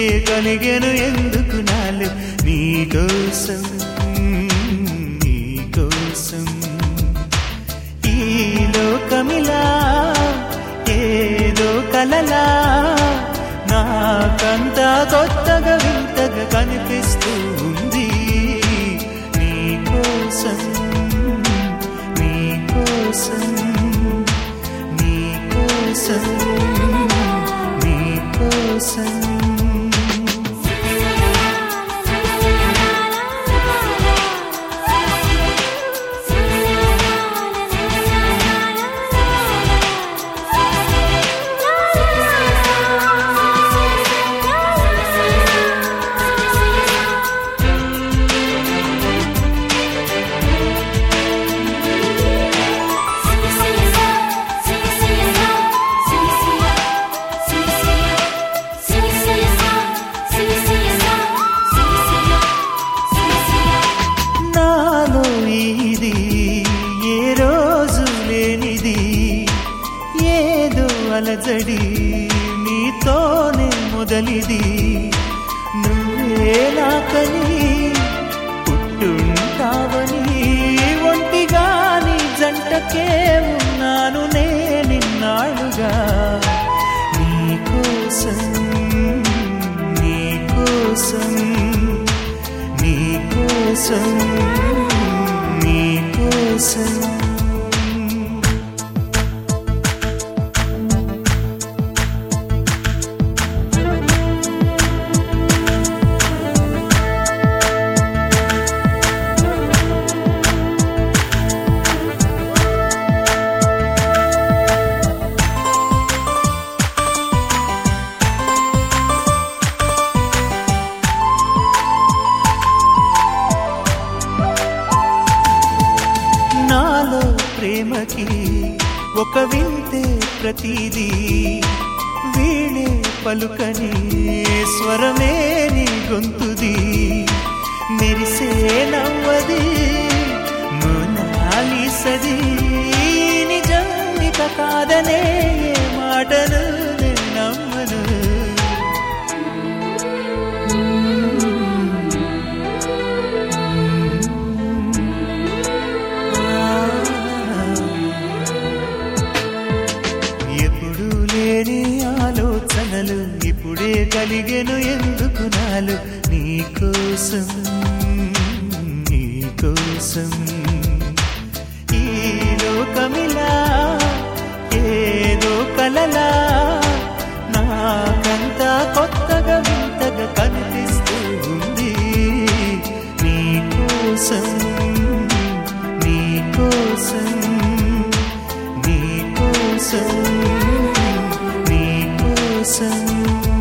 ఇప్పుడే కలిగెను ఎందుకు నాలు నీకోసం నీకోసం ఈ లోకమిలా ఏదో కలలా నాకంతా కొత్తగా వింతగా కనిపిస్తూ ఉంది నీకోసం నీకోసం నీకోసం నీకోసం నాలో ఇది ఏ రోజు లేనిది ఏదో అలజడి నీతోనే మొదలిది నువ్వే నాకని పుట్టుంటావని ఒంటిగా నీ జంటకే ఉన్నాను నే నిన్నాళ్ళుగా నీకోసం నీకోసం నీకోసం నీకోసం నాలో ప్రేమకి ఒక వింతే ప్రతిదీ వీణే పలుకని స్వరమే నీ గొంతుది మెరిసే నవ్వది మోనాలిసది నిజం ఇక కాదనే ఏ మాటను నేను నమ్మను ఎప్పుడు లేని ఆలోచనలు ఇప్పుడే కలిగెను ఎందుకు నాలు నీకోసం నీకోసం ఈ లోకమిలా ఏదో కలలా నాకంతా కొత్తగా వింతగా కనిపిస్తూ ఉంది నీకోసం నీకోసం నీకోసం నీకోసం